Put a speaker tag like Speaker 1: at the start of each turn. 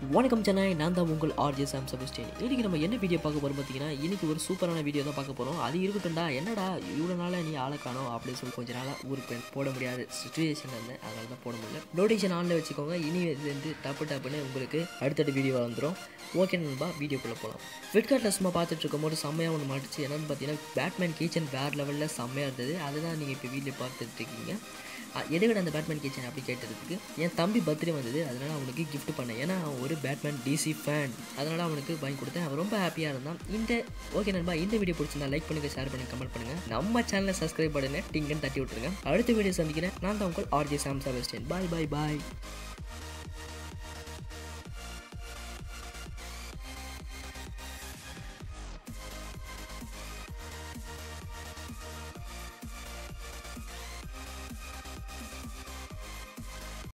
Speaker 1: வணக்கம் சென்னை நான் தான் உங்கள் ஆர்ஜே சாம் செபஸ்டின் இன்றைக்கி நம்ம என்ன வீடியோ பார்க்க போகிறோம் பார்த்தீங்கன்னா இன்றைக்கி ஒரு சூப்பரான வீடியோ தான் பார்க்க போகிறோம் அது இருக்கட்டும்டா என்னடா இவ்வளோ நாளாக நீ ஆளை காணோம் அப்படின்னு சொல்லி கொஞ்ச நாளாக ஊருக்கு போட முடியாத சுச்சுவேஷன் இருந்தேன் அதனால தான் போட முடியல நோட்டிஃபிகேஷன் ஆனில் வச்சுக்கோங்க இனி இதுலேருந்து டப்பு டப்புன்னு உங்களுக்கு அடுத்தடுத்த வீடியோ வந்துடும் ஓகே நண்பா வீடியோக்குள்ளே போகலாம் ஃப்ளிப்கார்ட்டில் சும்மா பார்த்துட்டு இருக்கும்போது செம்மையாக ஒன்று மாட்டுச்சு என்னென்னு பார்த்தீங்கன்னா பேட்மேன் கிச்சன் வேறு லெவலில் செம்மையாக இருந்தது அதுதான் நீங்கள் இப்போ வீடியோ பார்த்துட்டு இருக்கீங்க அஹ் எதுக்கட அந்த பேட்மேன் கிச்சன் அப்படி கேட்டதுக்கு என் தம்பி பர்த்டே வந்தது அதனால் அவனுக்கு gift பண்ணேன் ஏன்னா அவன் ஒரு பேட்மேன் டிசி ஃபேன் அதனால் அவனுக்கு வாங்கி கொடுத்தேன் அவன் ரொம்ப ஹாப்பியாக இருந்தான் இந்த ஓகே நண்பா இந்த வீடியோ பிடிச்சிருந்தா லைக் பண்ணுங்க ஷேர் பண்ணுங்க கமெண்ட் பண்ணுங்க நம்ம சேனலை சப்ஸ்கிரைப் பண்ணுங்க டிங்கன்னு தட்டி விட்டுருங்க அடுத்த வீடியோ சந்திக்கிறேன் நான் தான் உங்கள் ஆர்ஜே சாம் சாபஸ்டின் பாய் பாய் பாய்